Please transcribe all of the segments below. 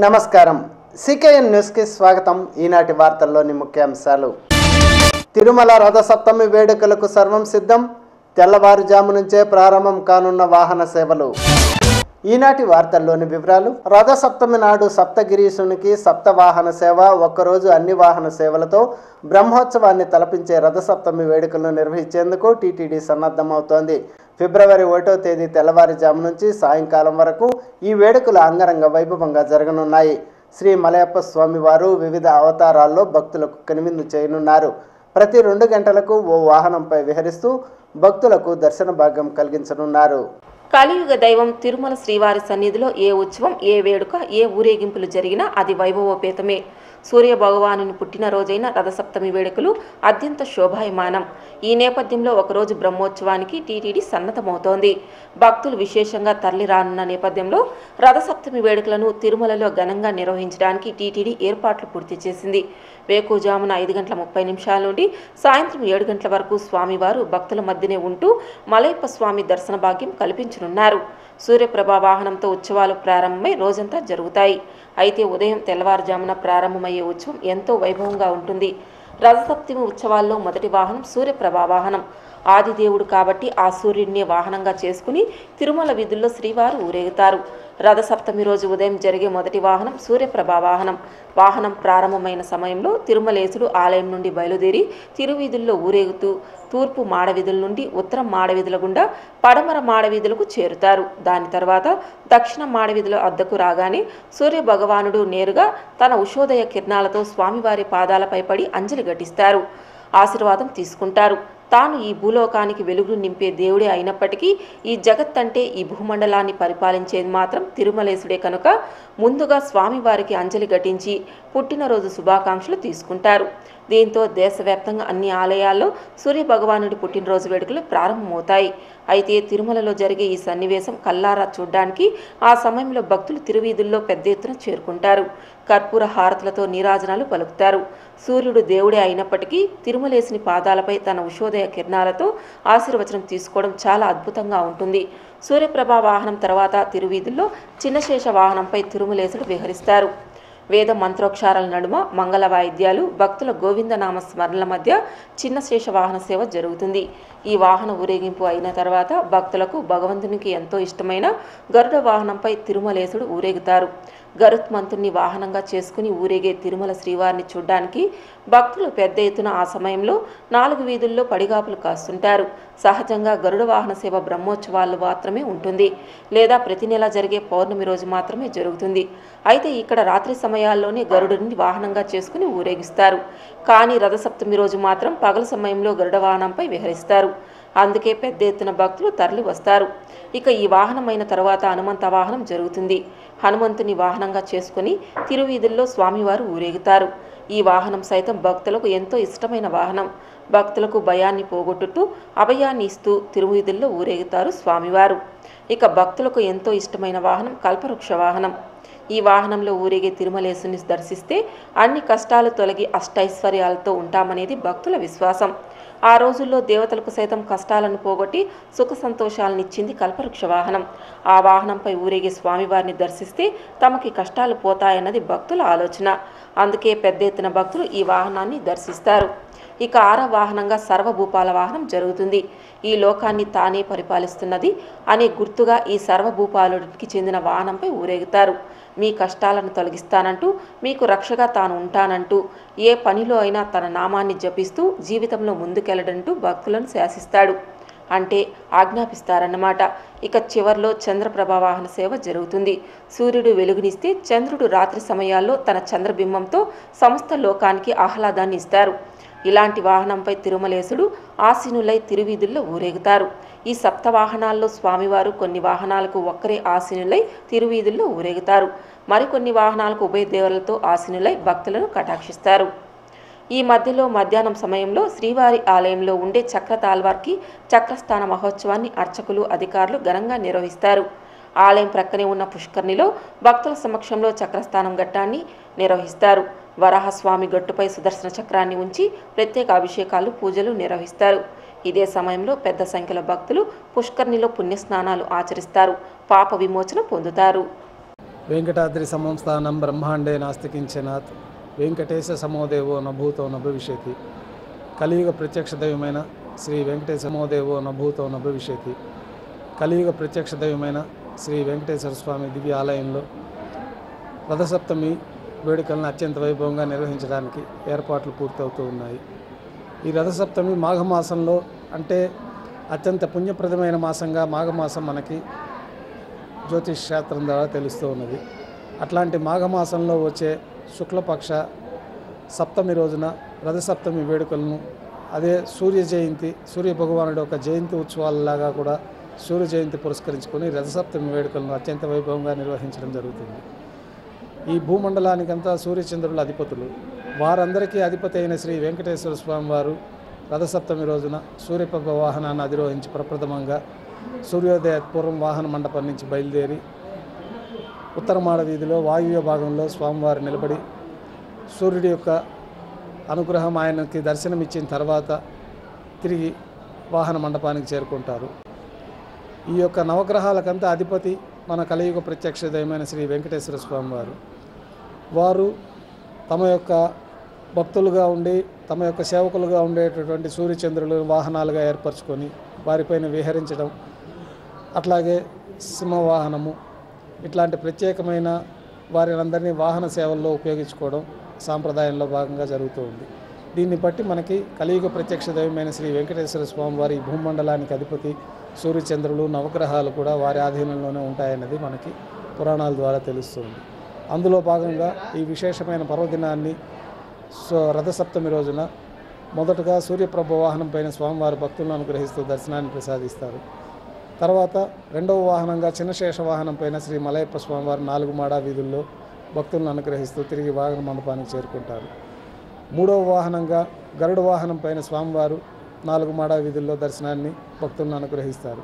నమస్కారం సికేఎన్ న్యూస్కి స్వాగతం ఈనాటి వార్తల్లోని ముఖ్యాంశాలు తిరుమల రథసప్తమి వేడుకలకు సర్వం సిద్ధం తెల్లవారుజాము నుంచే ప్రారంభం కానున్న వాహన సేవలు ఈనాటి వార్తల్లోని వివరాలు రథసప్తమి నాడు సప్తగిరీశునికి సప్తవాహన సేవ ఒక్కరోజు అన్ని వాహన సేవలతో బ్రహ్మోత్సవాన్ని తలపించే రథసప్తమి వేడుకలను నిర్వహించేందుకు టీటీడీ సన్నద్ధమవుతోంది ఫిబ్రవరి ఒకటో తేదీ తెల్లవారుజాము నుంచి సాయంకాలం వరకు ఈ వేడుకలు అంగరంగ వైభవంగా జరగనున్నాయి శ్రీ మలయప్ప స్వామివారు వివిధ అవతారాల్లో భక్తులకు కనువిందు చేయనున్నారు ప్రతి రెండు గంటలకు ఓ వాహనంపై విహరిస్తూ భక్తులకు దర్శన భాగ్యం కలిగించనున్నారు కలియుగ దైవం తిరుమల శ్రీవారి సన్నిధిలో ఏ ఉత్సవం ఏ వేడుక ఏ ఊరేగింపులు జరిగినా అది వైభవోపేతమే సూర్య భగవానుని పుట్టినరోజైన రథసప్తమి వేడుకలు అత్యంత శోభాయమానం ఈ నేపథ్యంలో ఒకరోజు బ్రహ్మోత్సవానికి టీటీడీ సన్నద్ధమవుతోంది భక్తులు విశేషంగా తరలి రానున్న నేపథ్యంలో రథసప్తమి వేడుకలను తిరుమలలో ఘనంగా నిర్వహించడానికి టీటీడీ ఏర్పాట్లు పూర్తి చేసింది వేకుజామున ఐదు గంటల ముప్పై నిమిషాల నుండి సాయంత్రం ఏడు గంటల వరకు స్వామివారు భక్తుల మధ్యనే ఉంటూ మలయప్ప స్వామి దర్శన భాగ్యం కల్పించనున్నారు సూర్యప్రభ వాహనంతో ఉత్సవాలు ప్రారంభమై రోజంతా జరుగుతాయి అయితే ఉదయం తెల్లవారుజామున ప్రారంభమయ్యే ఉత్సవం ఎంతో వైభవంగా ఉంటుంది రథసప్తమి ఉత్సవాల్లో మొదటి వాహనం సూర్యప్రభ వాహనం ఆదిదేవుడు కాబట్టి ఆ సూర్యుడిని వాహనంగా చేసుకుని తిరుమల వీధుల్లో శ్రీవారు ఊరేగుతారు రథసప్తమి రోజు ఉదయం జరిగే మొదటి వాహనం సూర్యప్రభ వాహనం వాహనం ప్రారంభమైన సమయంలో తిరుమలేశుడు ఆలయం నుండి బయలుదేరి తిరువీధుల్లో ఊరేగుతూ తూర్పు మాడవీధుల నుండి ఉత్తరం మాడవీధుల గుండా పడమర మాడవీధులకు చేరుతారు దాని తర్వాత దక్షిణ మాడవీధుల అద్దకు రాగానే సూర్య భగవానుడు నేరుగా తన ఉషోదయ కిరణాలతో స్వామివారి పాదాలపై పడి అంజలి ఘటిస్తారు ఆశీర్వాదం తీసుకుంటారు తాను ఈ భూలోకానికి వెలుగులు నింపే దేవుడే అయినప్పటికీ ఈ జగత్ అంటే ఈ భూమండలాన్ని పరిపాలించేది మాత్రం తిరుమలేశుడే కనుక ముందుగా స్వామివారికి అంజలి ఘటించి పుట్టినరోజు శుభాకాంక్షలు తీసుకుంటారు దీంతో దేశవ్యాప్తంగా అన్ని ఆలయాల్లో సూర్య భగవానుడి పుట్టినరోజు వేడుకలు ప్రారంభమవుతాయి అయితే తిరుమలలో జరిగే ఈ సన్నివేశం కల్లారా చూడ్డానికి ఆ సమయంలో భక్తులు తిరువీధుల్లో పెద్ద ఎత్తున చేరుకుంటారు కర్పూర హారతులతో నీరాజనాలు పలుకుతారు సూర్యుడు దేవుడే అయినప్పటికీ తిరుమలేసిని పాదాలపై తన ఉషోదయ కిరణాలతో ఆశీర్వచనం తీసుకోవడం చాలా అద్భుతంగా ఉంటుంది సూర్యప్రభ వాహనం తర్వాత తిరువీధుల్లో చిన్నశేష వాహనంపై తిరుమలేసుడు విహరిస్తారు వేద మంత్రోక్షారాల నడుమ మంగళ వాయిద్యాలు భక్తుల గోవిందనామ స్మరణల మధ్య చిన్న శేష వాహన సేవ జరుగుతుంది ఈ వాహన ఊరేగింపు అయిన తర్వాత భక్తులకు భగవంతునికి ఎంతో ఇష్టమైన గరుడ వాహనంపై తిరుమలేశుడు ఊరేగుతారు గరుత్మంతుణ్ణి వాహనంగా చేసుకుని ఊరేగే తిరుమల శ్రీవారిని చూడ్డానికి భక్తులు పెద్ద ఎత్తున ఆ సమయంలో నాలుగు వీధుల్లో పడిగాపులు కాస్తుంటారు సహజంగా గరుడ వాహన సేవ బ్రహ్మోత్సవాలు మాత్రమే ఉంటుంది లేదా ప్రతి నెల జరిగే పౌర్ణమి రోజు మాత్రమే జరుగుతుంది అయితే ఇక్కడ రాత్రి సమయాల్లోనే గరుడుని వాహనంగా చేసుకుని ఊరేగిస్తారు కానీ రథసప్తమి రోజు మాత్రం పగల సమయంలో గరుడ వాహనంపై విహరిస్తారు అందుకే పెద్ద ఎత్తున భక్తులు తరలి వస్తారు ఇక ఈ వాహనం అయిన తర్వాత హనుమంత వాహనం జరుగుతుంది హనుమంతుని వాహనంగా చేసుకుని తిరువీధుల్లో స్వామివారు ఊరేగుతారు ఈ వాహనం సైతం భక్తులకు ఎంతో ఇష్టమైన వాహనం భక్తులకు భయాన్ని పోగొట్టుతూ అభయాన్ని ఇస్తూ తిరువీధుల్లో ఊరేగుతారు స్వామివారు ఇక భక్తులకు ఎంతో ఇష్టమైన వాహనం కల్పవృక్ష వాహనం ఈ వాహనంలో ఊరేగే తిరుమలేశుని దర్శిస్తే అన్ని కష్టాలు తొలగి అష్టైశ్వర్యాలతో ఉంటామనేది భక్తుల విశ్వాసం ఆ రోజుల్లో దేవతలకు సైతం కష్టాలను పోగొట్టి సుఖ సంతోషాలనిచ్చింది కల్పవృక్ష వాహనం ఆ వాహనంపై ఊరేగే స్వామివారిని దర్శిస్తే తమకి కష్టాలు పోతాయన్నది భక్తుల ఆలోచన అందుకే పెద్ద ఎత్తున భక్తులు ఈ వాహనాన్ని దర్శిస్తారు ఇక ఆరవ వాహనంగా సర్వభూపాల వాహనం జరుగుతుంది ఈ లోకాన్ని తానే పరిపాలిస్తున్నది అనే గుర్తుగా ఈ సర్వభూపాలుడికి చెందిన వాహనంపై ఊరేగుతారు మీ కష్టాలను తొలగిస్తానంటూ మీకు రక్షగా తాను ఉంటానంటూ ఏ పనిలో అయినా తన నామాన్ని జపిస్తూ జీవితంలో ముందుకెళ్లడంటూ భక్తులను శాసిస్తాడు అంటే ఆజ్ఞాపిస్తారన్నమాట ఇక చివర్లో చంద్రప్రభ వాహన సేవ జరుగుతుంది సూర్యుడు వెలుగునిస్తే చంద్రుడు రాత్రి సమయాల్లో తన చంద్రబింబంతో సమస్త లోకానికి ఆహ్లాదాన్ని ఇస్తారు ఇలాంటి వాహనంపై తిరుమలేశుడు ఆసీనులై తిరువీధుల్లో ఊరేగుతారు ఈ సప్త వాహనాల్లో స్వామివారు కొన్ని వాహనాలకు ఒక్కరే ఆసీనులై తిరువీధుల్లో ఊరేగుతారు మరికొన్ని వాహనాలకు ఉభయ దేవులతో ఆసీనులై భక్తులను కటాక్షిస్తారు ఈ మధ్యలో మధ్యాహ్నం సమయంలో శ్రీవారి ఆలయంలో ఉండే చక్ర తాల్వార్కి చక్రస్థాన మహోత్సవాన్ని అర్చకులు అధికారులు ఘనంగా నిర్వహిస్తారు ఆలయం ప్రక్కనే ఉన్న పుష్కర్ణిలో భక్తుల సమక్షంలో చక్రస్థానం ఘట్టాన్ని నిర్వహిస్తారు వరాహస్వామి గట్టుపై సుదర్శన చక్రాన్ని ఉంచి ప్రత్యేక అభిషేకాలు పూజలు నిర్వహిస్తారు ఇదే సమయంలో పెద్ద సంఖ్యలో భక్తులు పుష్కర్ణిలో పుణ్యస్నానాలు ఆచరిస్తారు పాప విమోచన పొందుతారు వెంకటాద్రి సంస్థానం బ్రహ్మాండే నాస్తికించనాథ్ వెంకటేశ సమోదేవో నభూతో నభవిష్యతి కలియుగ ప్రత్యక్ష దైవమైన శ్రీ వెంకటేశ సమోదేవో నభూతో నభవిష్యతి కలియుగ ప్రత్యక్ష దైవమైన శ్రీ వెంకటేశ్వర స్వామి దివ్య ఆలయంలో రథసప్తమి వేడుకలను అత్యంత వైభవంగా నిర్వహించడానికి ఏర్పాట్లు పూర్తవుతూ ఉన్నాయి ఈ రథసప్తమి మాఘమాసంలో అంటే అత్యంత పుణ్యప్రదమైన మాసంగా మాఘమాసం మనకి జ్యోతిష్ శాస్త్రం ద్వారా తెలుస్తూ ఉన్నది అట్లాంటి మాఘమాసంలో వచ్చే శుక్లపక్ష సప్తమి రోజున రథసప్తమి వేడుకలను అదే సూర్య జయంతి సూర్య భగవానుడి ఒక జయంతి ఉత్సవాలలాగా కూడా సూర్య జయంతి పురస్కరించుకొని రథసప్తమి వేడుకలను అత్యంత వైభవంగా నిర్వహించడం జరుగుతుంది ఈ భూమండలానికంతా సూర్యచంద్రుల అధిపతులు వారందరికీ అధిపతి అయిన శ్రీ వెంకటేశ్వర స్వామి వారు రథసప్తమి రోజున సూర్యప్రభ వాహనాన్ని అధిరోహించి ప్రప్రథమంగా సూర్యోదయ పూర్వం వాహన మండపం నుంచి బయలుదేరి ఉత్తరమాడ వీధిలో వాయువ్య భాగంలో స్వామివారు నిలబడి సూర్యుడి యొక్క అనుగ్రహం ఆయనకి దర్శనమిచ్చిన తర్వాత తిరిగి వాహన మండపానికి చేరుకుంటారు ఈ యొక్క నవగ్రహాలకంతా అధిపతి మన కలియుగ ప్రత్యక్ష దైవమైన శ్రీ వెంకటేశ్వర స్వామి వారు వారు తమ యొక్క భక్తులుగా ఉండి తమ యొక్క సేవకులుగా ఉండేటటువంటి సూర్యచంద్రులు వాహనాలుగా ఏర్పరచుకొని వారిపైన విహరించడం అట్లాగే సింహవాహనము ఇట్లాంటి ప్రత్యేకమైన వారినందరినీ వాహన సేవల్లో ఉపయోగించుకోవడం సాంప్రదాయంలో భాగంగా జరుగుతూ ఉంది దీన్ని బట్టి మనకి కలియుగ ప్రత్యక్ష దైవమైన శ్రీ వెంకటేశ్వర స్వామి వారి ఈ భూమండలానికి అధిపతి సూర్యచంద్రులు నవగ్రహాలు కూడా వారి ఆధీనంలోనే ఉంటాయన్నది మనకి పురాణాల ద్వారా తెలుస్తుంది అందులో భాగంగా ఈ విశేషమైన పర్వదినాన్ని సో రథసప్తమి రోజున మొదటగా సూర్యప్రభ వాహనం పైన స్వామివారి భక్తులను అనుగ్రహిస్తూ దర్శనాన్ని ప్రసాదిస్తారు తర్వాత రెండవ వాహనంగా చిన్నశేష వాహనం పైన శ్రీ మలయప్ప స్వామివారు నాలుగు మాడా వీధుల్లో భక్తులను అనుగ్రహిస్తూ తిరిగి వాహన మండపానికి చేరుకుంటారు మూడవ వాహనంగా గరుడ వాహనం పైన స్వామివారు నాలుగు మాడా వీధుల్లో దర్శనాన్ని భక్తులను అనుగ్రహిస్తారు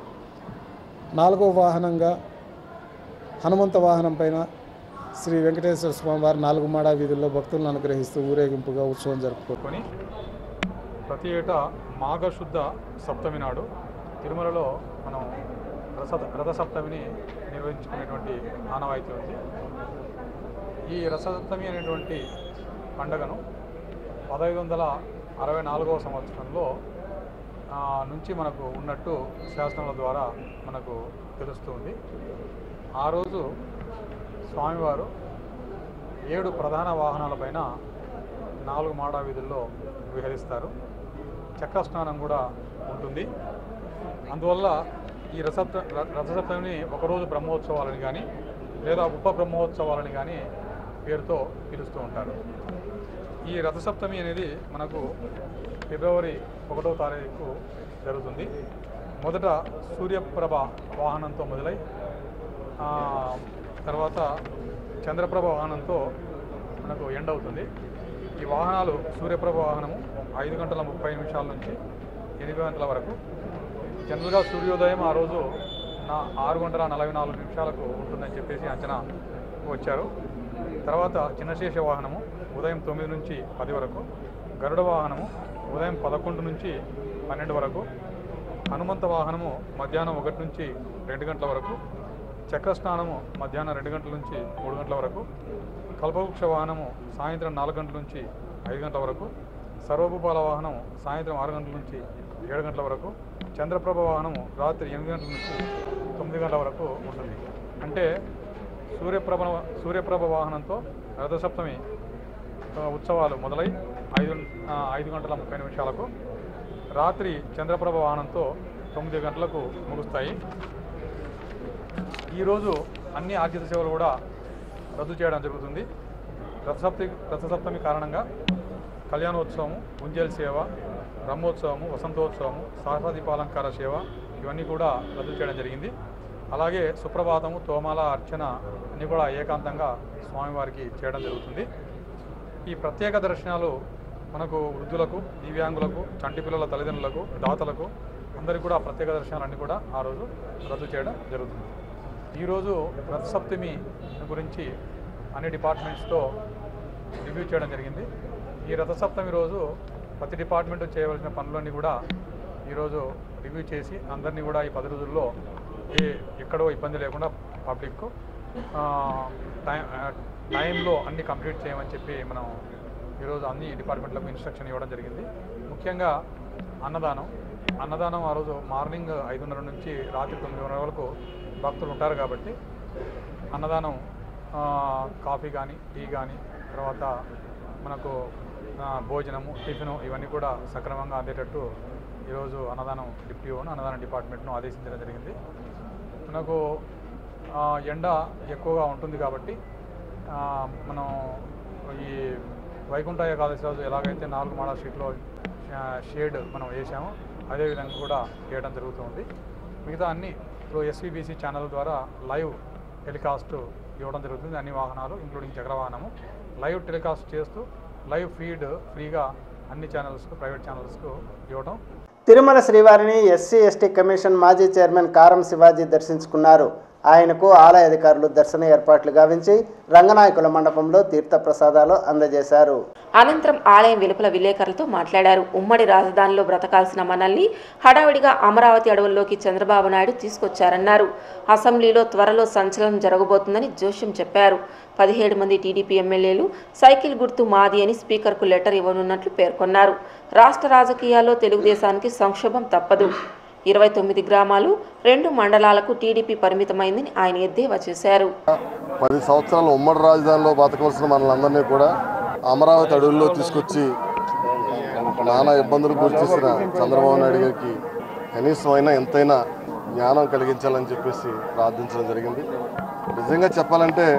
నాలుగవ వాహనంగా హనుమంత వాహనం పైన శ్రీ వెంకటేశ్వర స్వామివారు నాలుగు మాడా వీధుల్లో భక్తులను అనుగ్రహిస్తూ ఊరేగింపుగా ఉత్సవం జరుపుకోరు కొని ప్రతి ఏటా మాఘశుద్ధ సప్తమి నాడు తిరుమలలో మనం రథ రథసప్తమిని నిర్వహించుకునేటువంటి ఆనవాయితీ ఉంది ఈ రథసప్తమి అనేటువంటి పండగను పదహైదు వందల అరవై నాలుగవ సంవత్సరంలో ఆ, నుంచి మనకు ఉన్నట్టు శాసనాల ద్వారా మనకు తెలుస్తుంది ఆ రోజు స్వామివారు ఏడు ప్రధాన వాహనాలపైన నాలుగు మాడా వీధుల్లో విహరిస్తారు చక్ర స్నానం కూడా ఉంటుంది అందువల్ల ఈ రసప్త ర- రథసప్తమిని ఒకరోజు బ్రహ్మోత్సవాలని కానీ లేదా ఉప బ్రహ్మోత్సవాలని కానీ పేరుతో పిలుస్తూ ఉంటారు ఈ రథసప్తమి అనేది మనకు ఫిబ్రవరి ఒకటో తారీఖు జరుగుతుంది మొదట సూర్యప్రభ వాహనంతో మొదలై ఆ, తర్వాత చంద్రప్రభ వాహనంతో మనకు ఎండ్ అవుతుంది ఈ వాహనాలు సూర్యప్రభ వాహనము ఐదు గంటల ముప్పై నిమిషాల నుంచి ఎనిమిది గంటల వరకు జనరల్గా సూర్యోదయం ఆ రోజు నా ఆరు గంటల నలభై నాలుగు నిమిషాలకు ఉంటుందని చెప్పేసి అంచనా వచ్చారు తర్వాత చిన్నశేష వాహనము ఉదయం తొమ్మిది నుంచి పది వరకు గరుడ వాహనము ఉదయం పదకొండు నుంచి పన్నెండు వరకు హనుమంత వాహనము మధ్యాహ్నం ఒకటి నుంచి రెండు గంటల వరకు చక్రస్నానము మధ్యాహ్నం రెండు గంటల నుంచి మూడు గంటల వరకు కల్పవృక్ష వాహనము సాయంత్రం నాలుగు గంటల నుంచి ఐదు గంటల వరకు సర్వభూపాల వాహనం సాయంత్రం ఆరు గంటల నుంచి ఏడు గంటల వరకు చంద్రప్రభ వాహనము రాత్రి ఎనిమిది గంటల నుంచి తొమ్మిది గంటల వరకు ఉంటుంది అంటే సూర్యప్రభ సూర్యప్రభ వాహనంతో రథసప్తమి ఆ, ఉత్సవాలు మొదలై ఐదు ఆ, ఐదు గంటల ముప్పై నిమిషాలకు రాత్రి చంద్రప్రభ వాహనంతో తొమ్మిది గంటలకు ముగుస్తాయి ఈరోజు అన్ని ఆర్జిత సేవలు కూడా రద్దు చేయడం జరుగుతుంది రథసప్తి రథసప్తమి కారణంగా కళ్యాణోత్సవము గుంజల్ సేవ బ్రహ్మోత్సవము వసంతోత్సవము సహస్ర దీపాలంకార సేవ ఇవన్నీ కూడా రద్దు చేయడం జరిగింది అలాగే సుప్రభాతము తోమాల అర్చన అన్నీ కూడా ఏకాంతంగా స్వామివారికి చేయడం జరుగుతుంది ఈ ప్రత్యేక దర్శనాలు మనకు వృద్ధులకు దివ్యాంగులకు చంటి పిల్లల తల్లిదండ్రులకు దాతలకు అందరికీ కూడా ప్రత్యేక దర్శనాలన్నీ కూడా ఆ రోజు రద్దు చేయడం జరుగుతుంది ఈరోజు రథసప్తమి గురించి అన్ని డిపార్ట్మెంట్స్తో రివ్యూ చేయడం జరిగింది ఈ రథసప్తమి రోజు ప్రతి డిపార్ట్మెంట్ చేయవలసిన పనులన్నీ కూడా ఈరోజు రివ్యూ చేసి అందరినీ కూడా ఈ పది రోజుల్లో ఏ ఎక్కడో ఇబ్బంది లేకుండా పబ్లిక్కు ఆ, టైం ఆ, టైంలో అన్ని కంప్లీట్ చేయమని చెప్పి మనం ఈరోజు అన్ని డిపార్ట్మెంట్లకు ఇన్స్ట్రక్షన్ ఇవ్వడం జరిగింది ముఖ్యంగా అన్నదానం అన్నదానం ఆ రోజు మార్నింగ్ ఐదున్నర నుంచి రాత్రి తొమ్మిదిన్నర వరకు భక్తులు ఉంటారు కాబట్టి అన్నదానం ఆ, కాఫీ కానీ టీ కానీ తర్వాత మనకు ఆ, భోజనము టిఫిను ఇవన్నీ కూడా సక్రమంగా అందేటట్టు ఈరోజు అన్నదానం డిప్యూను అన్నదానం డిపార్ట్మెంట్ను ఆదేశించడం జరిగింది మనకు ఆ, ఎండ ఎక్కువగా ఉంటుంది కాబట్టి ఆ, మనం ఈ వైకుంఠ ఏకాదశి రోజు ఎలాగైతే నాలుగు మాడ స్ట్రీట్లో షేడ్ మనం వేసామో అదేవిధంగా కూడా వేయడం జరుగుతుంది మిగతా అన్ని ఇప్పుడు ఎస్వీబీసీ ఛానల్ ద్వారా లైవ్ టెలికాస్ట్ ఇవ్వడం జరుగుతుంది అన్ని వాహనాలు ఇంక్లూడింగ్ చక్రవాహనము లైవ్ టెలికాస్ట్ చేస్తూ లైవ్ ఫీడ్ ఫ్రీగా అన్ని ఛానల్స్కు ప్రైవేట్ ఛానల్స్కు ఇవ్వడం తిరుమల శ్రీవారిని ఎస్సీ ఎస్టీ కమిషన్ మాజీ చైర్మన్ కారం శివాజీ దర్శించుకున్నారు ఆయనకు ఆలయ అధికారులు దర్శన ఏర్పాట్లు గావించి రంగనాయకుల మండపంలో తీర్థ ప్రసాదాలు అందజేశారు అనంతరం ఆలయం వెలుపల విలేకరులతో మాట్లాడారు ఉమ్మడి రాజధానిలో బ్రతకాల్సిన మనల్ని హడావిడిగా అమరావతి అడవుల్లోకి చంద్రబాబు నాయుడు తీసుకొచ్చారన్నారు అసెంబ్లీలో త్వరలో సంచలనం జరగబోతుందని జోష్యం చెప్పారు పదిహేడు మంది టీడీపీ ఎమ్మెల్యేలు సైకిల్ గుర్తు మాది అని స్పీకర్కు లెటర్ ఇవ్వనున్నట్లు పేర్కొన్నారు రాష్ట్ర రాజకీయాల్లో తెలుగుదేశానికి సంక్షోభం తప్పదు ఇరవై తొమ్మిది గ్రామాలు రెండు మండలాలకు టీడీపీ పరిమితమైందని ఆయన ఎద్దేవా చేశారు పది సంవత్సరాలు ఉమ్మడి రాజధానిలో బతకవలసిన మనల్ని కూడా అమరావతి అడవుల్లో తీసుకొచ్చి నానా ఇబ్బందులు గురి చేసిన చంద్రబాబు నాయుడు గారికి కనీసం అయినా ఎంతైనా జ్ఞానం కలిగించాలని చెప్పేసి ప్రార్థించడం జరిగింది నిజంగా చెప్పాలంటే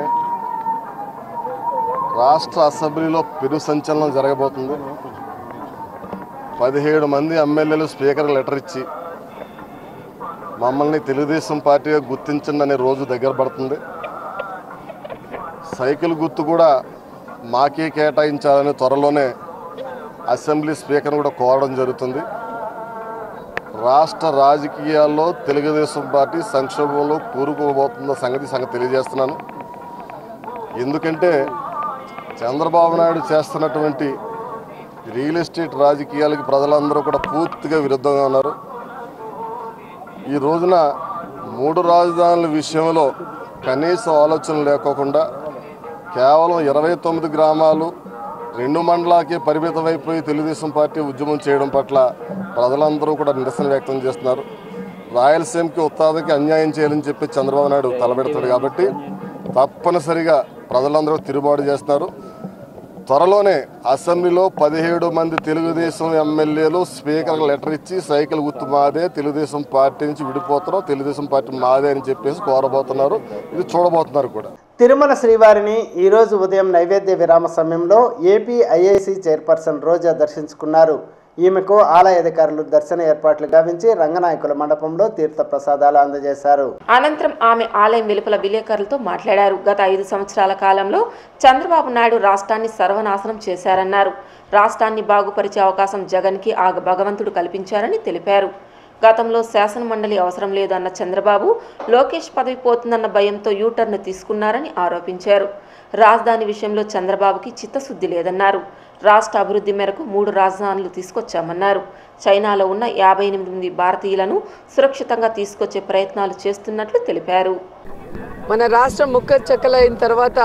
రాష్ట్ర అసెంబ్లీలో పెరు సంచలనం జరగబోతుంది పదిహేడు మంది ఎమ్మెల్యేలు స్పీకర్ లెటర్ ఇచ్చి మమ్మల్ని తెలుగుదేశం పార్టీగా గుర్తించండి అనే రోజు దగ్గర పడుతుంది సైకిల్ గుర్తు కూడా మాకే కేటాయించాలని త్వరలోనే అసెంబ్లీ స్పీకర్ కూడా కోరడం జరుగుతుంది రాష్ట్ర రాజకీయాల్లో తెలుగుదేశం పార్టీ సంక్షోభంలో కూరుకోబోతున్న సంగతి సంగతి తెలియజేస్తున్నాను ఎందుకంటే చంద్రబాబు నాయుడు చేస్తున్నటువంటి రియల్ ఎస్టేట్ రాజకీయాలకి ప్రజలందరూ కూడా పూర్తిగా విరుద్ధంగా ఉన్నారు ఈ రోజున మూడు రాజధానుల విషయంలో కనీస ఆలోచన లేకోకుండా కేవలం ఇరవై తొమ్మిది గ్రామాలు రెండు మండలాకే పరిమితమైపోయి తెలుగుదేశం పార్టీ ఉద్యమం చేయడం పట్ల ప్రజలందరూ కూడా నిరసన వ్యక్తం చేస్తున్నారు రాయలసీమకి ఉత్తాదకి అన్యాయం చేయాలని చెప్పి చంద్రబాబు నాయుడు తలబెడతాడు కాబట్టి తప్పనిసరిగా ప్రజలందరూ తిరుగుబాటు చేస్తున్నారు త్వరలోనే అసెంబ్లీలో పదిహేడు మంది తెలుగుదేశం ఎమ్మెల్యేలు స్పీకర్కి లెటర్ ఇచ్చి సైకిల్ గుర్తు మాదే తెలుగుదేశం పార్టీ నుంచి విడిపోతున్నాం తెలుగుదేశం పార్టీ మాదే అని చెప్పేసి కోరబోతున్నారు ఇది చూడబోతున్నారు కూడా తిరుమల శ్రీవారిని ఈరోజు ఉదయం నైవేద్య విరామ సమయంలో ఏపీ ఐఐసి చైర్పర్సన్ రోజా దర్శించుకున్నారు ఈమెకు ఆలయ అధికారులు దర్శన ఏర్పాట్లు గావించి రంగనాయకుల మండపంలో తీర్థ ప్రసాదాలు అందజేశారు అనంతరం ఆమె ఆలయం వెలుపల విలేకరులతో మాట్లాడారు గత ఐదు సంవత్సరాల కాలంలో చంద్రబాబు నాయుడు రాష్ట్రాన్ని సర్వనాశనం చేశారన్నారు రాష్ట్రాన్ని బాగుపరిచే అవకాశం జగన్కి ఆ భగవంతుడు కల్పించారని తెలిపారు గతంలో శాసనమండలి అవసరం లేదన్న చంద్రబాబు లోకేష్ పదవి పోతుందన్న భయంతో యూటర్న్ తీసుకున్నారని ఆరోపించారు రాజధాని విషయంలో చంద్రబాబుకి చిత్తశుద్ధి లేదన్నారు రాష్ట్ర అభివృద్ధి మేరకు మూడు రాజధానులు తీసుకొచ్చామన్నారు చైనాలో ఉన్న యాభై ఎనిమిది మంది భారతీయులను సురక్షితంగా తీసుకొచ్చే ప్రయత్నాలు చేస్తున్నట్లు తెలిపారు మన రాష్ట్రం ముక్క చెక్కలైన తర్వాత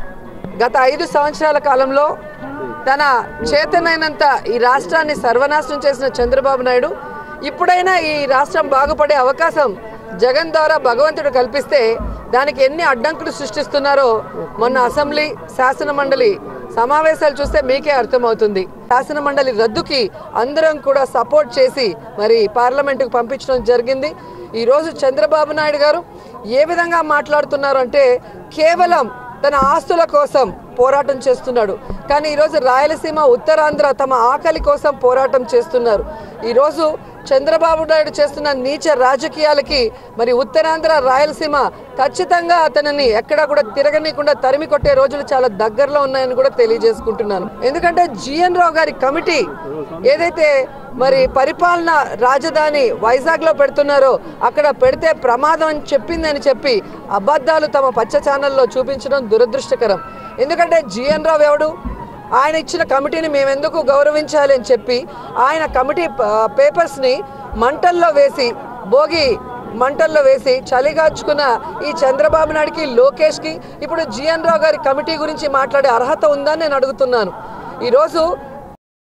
గత ఐదు సంవత్సరాల కాలంలో తన చేతనైనంత ఈ రాష్ట్రాన్ని సర్వనాశనం చేసిన చంద్రబాబు నాయుడు ఇప్పుడైనా ఈ రాష్ట్రం బాగుపడే అవకాశం జగన్ ద్వారా భగవంతుడు కల్పిస్తే దానికి ఎన్ని అడ్డంకులు సృష్టిస్తున్నారో మొన్న అసెంబ్లీ శాసన మండలి సమావేశాలు చూస్తే మీకే అర్థమవుతుంది శాసన మండలి రద్దుకి అందరం కూడా సపోర్ట్ చేసి మరి పార్లమెంటుకు పంపించడం జరిగింది ఈరోజు చంద్రబాబు నాయుడు గారు ఏ విధంగా మాట్లాడుతున్నారు అంటే కేవలం తన ఆస్తుల కోసం పోరాటం చేస్తున్నాడు కానీ ఈరోజు రాయలసీమ ఉత్తరాంధ్ర తమ ఆకలి కోసం పోరాటం చేస్తున్నారు ఈరోజు చంద్రబాబు నాయుడు చేస్తున్న నీచ రాజకీయాలకి మరి ఉత్తరాంధ్ర రాయలసీమ ఖచ్చితంగా అతనిని ఎక్కడా కూడా తిరగనీయకుండా తరిమి కొట్టే రోజులు చాలా దగ్గరలో ఉన్నాయని కూడా తెలియజేసుకుంటున్నాను ఎందుకంటే జిఎన్ రావు గారి కమిటీ ఏదైతే మరి పరిపాలన రాజధాని వైజాగ్ లో పెడుతున్నారో అక్కడ పెడితే ప్రమాదం అని చెప్పిందని చెప్పి అబద్ధాలు తమ పచ్చ ఛానల్లో చూపించడం దురదృష్టకరం ఎందుకంటే జిఎన్ రావు ఎవడు ఆయన ఇచ్చిన కమిటీని మేము ఎందుకు గౌరవించాలి అని చెప్పి ఆయన కమిటీ ప- పేపర్స్ని మంటల్లో వేసి భోగి మంటల్లో వేసి చలిగాచుకున్న ఈ చంద్రబాబు నాయుడికి లోకేష్కి ఇప్పుడు జిఎన్ రావు గారి కమిటీ గురించి మాట్లాడే అర్హత ఉందని నేను అడుగుతున్నాను ఈరోజు